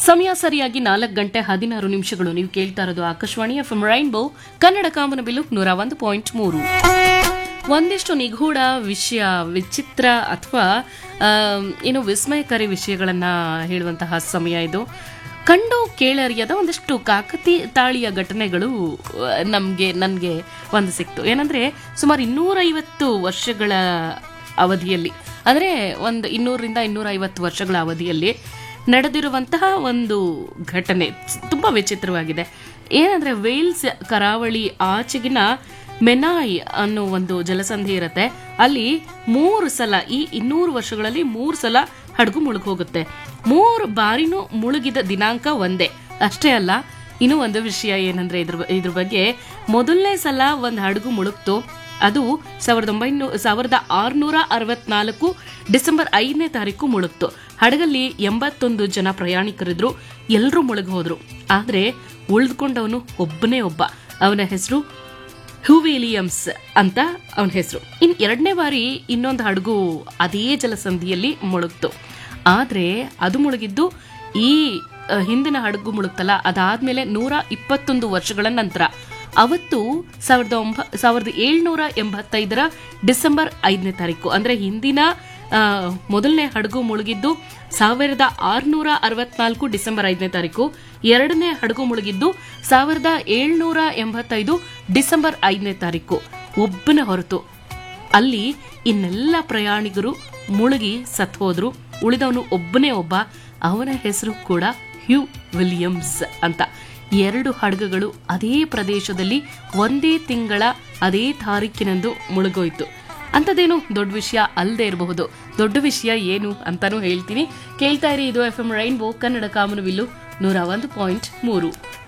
ಸಮಯ ಸರಿಯಾಗಿ ನಾಲ್ಕು ಗಂಟೆ ಹದಿನಾರು ನಿಮಿಷಗಳು ನೀವು ಕೇಳ್ತಾ ಇರೋದು Akashvani F M rainbow Kannada ಕಾಮನಬಿಲ್ಲು ನೂರ ಒಂದು ಪಾಯಿಂಟ್ ಮೂರು ಒಂದಿಷ್ಟು ನಿಗೂಢ ವಿಷಯ ವಿಚಿತ್ರ ಅಥವಾ ಏನು ವಿಸ್ಮಯಕಾರಿ ವಿಷಯಗಳನ್ನ ಹೇಳುವಂತಹ ಸಮಯ ಇದು ಕಂಡು ಕೇಳರಿಯದ ಒಂದಿಷ್ಟು ಕಾಕತಿ ತಾಳಿಯ ಘಟನೆಗಳು ನಮಗೆ ನನಗೆ ಒಂದು ಸಿಕ್ತು ಏನಂದ್ರೆ ಸುಮಾರು ಇನ್ನೂರೈವತ್ತು ವರ್ಷಗಳ ಅವಧಿಯಲ್ಲಿ ಅಂದರೆ ಒಂದು ಇನ್ನೂರರಿಂದ ಇನ್ನೂರ ಐವತ್ತು ವರ್ಷಗಳ ಅವಧಿಯಲ್ಲಿ ನಡೆದಿರುವಂತಹ ಒಂದು ಘಟನೆ ತುಂಬ ವಿಚಿತ್ರವಾಗಿದೆ ಏನಂದ್ರೆ ವೇಲ್ಸ್ ಕರಾವಳಿ ಆಚೆಗಿನ ಮೆನಾಯ್ ಅನ್ನೋ ಒಂದು ಜಲಸಂಧಿ ಇರುತ್ತೆ ಅಲ್ಲಿ ಮೂರು ಸಲ ಈ ಇನ್ನೂರು ವರ್ಷಗಳಲ್ಲಿ ಮೂರು ಸಲ ಹಡಗು ಮುಳುಗ್ ಹೋಗುತ್ತೆ ಮೂರು ಬಾರಿನೂ ಮುಳುಗಿದ ದಿನಾಂಕ ಒಂದೇ ಅಷ್ಟೇ ಅಲ್ಲ ಇನ್ನೂ ಒಂದು ವಿಷಯ ಏನಂದ್ರೆ ಇದ್ರ ಇದ್ರ ಬಗ್ಗೆ ಮೊದಲನೇ ಸಲ ಒಂದು ಹಡಗು ಮುಳುಗ್ತು ಅದು ಸಾವಿರದ ಒಂಬೈನೂರ ಸಾವಿರದ ಆರುನೂರ ಅರವತ್ನಾಲ್ಕು ಡಿಸೆಂಬರ್ ಐದನೇ ತಾರೀಕು ಮುಳುಗ್ತು ಹಡಗಲ್ಲಿ ಎಂಬತ್ತೊಂದು ಜನ ಪ್ರಯಾಣಿಕರಿದ್ರು ಎಲ್ಲರೂ ಮುಳುಗಿ ಹೋದ್ರು ಆದ್ರೆ ಉಳಿದುಕೊಂಡವನು ಒಬ್ಬನೇ ಒಬ್ಬ ಅವನ ಹೆಸರು ಹ್ಯೂವಿಲಿಯಮ್ಸ್ ಅಂತ ಅವನ ಹೆಸರು ಇನ್ ಎರಡನೇ ಬಾರಿ ಇನ್ನೊಂದು ಹಡಗು ಅದೇ ಜಲಸಂಧಿಯಲ್ಲಿ ಮುಳುಗ್ತು ಆದ್ರೆ ಅದು ಮುಳುಗಿದ್ದು ಈ ಅ, ಹಿಂದಿನ ಹಡಗು ಮುಳುಗ್ತಲ್ಲ ಅದಾದ್ಮೇಲೆ ನೂರ ಇಪ್ಪತ್ತೊಂದು ವರ್ಷಗಳ ನಂತರ ಅವತ್ತು ಸಾವಿರದ ಒಂಬ ಸಾವಿರದ ಏಳ್ನೂರ ಎಂಬತ್ತೈದರ ಡಿಸೆಂಬರ್ ಐದನೇ ತಾರೀಕು ಅಂದ್ರೆ ಹಿಂದಿನ ಆ, ಮೊದಲನೇ ಹಡಗು ಮುಳುಗಿದ್ದು ಸಾವಿರದ ಆರುನೂರ ಅರವತ್ನಾಲ್ಕು ಡಿಸೆಂಬರ್ ಐದನೇ ತಾರೀಕು ಎರಡನೇ ಹಡಗು ಮುಳುಗಿದ್ದು ಸಾವಿರದ ಏಳ್ನೂರ ಎಂಬತ್ತೈದು ಡಿಸೆಂಬರ್ ಐದನೇ ತಾರೀಕು ಒಬ್ಬನ ಹೊರತು ಅಲ್ಲಿ ಇನ್ನೆಲ್ಲ ಪ್ರಯಾಣಿಕರು ಮುಳುಗಿ ಸತ್ ಹೋದ್ರು ಉಳಿದವನು ಒಬ್ಬನೇ ಒಬ್ಬ ಅವನ ಹೆಸರು ಕೂಡ ಹ್ಯೂ ವಿಲಿಯಮ್ಸ್ ಅಂತ ಎರಡು ಹಡಗುಗಳು ಅದೇ ಪ್ರದೇಶದಲ್ಲಿ ಒಂದೇ ತಿಂಗಳ ಅದೇ ತಾರೀಕಿನಂದು ಮುಳುಗೋಯ್ತು ಅಂಥದ್ದೇನು ದೊಡ್ಡ ವಿಷಯ ಅಲ್ಲದೆ ಇರಬಹುದು ದೊಡ್ಡ ವಿಷಯ ಏನು ಅಂತಾನೂ ಹೇಳ್ತೀನಿ ಕೇಳ್ತಾ ಇರಿ ಇದು ಎಫ್ ಎಂ ರೈನ್ಬೋ ಕನ್ನಡ ಕಾಮನವಿಲ್ಲು ನೂರ ಒಂದು ಪಾಯಿಂಟ್ ಮೂರು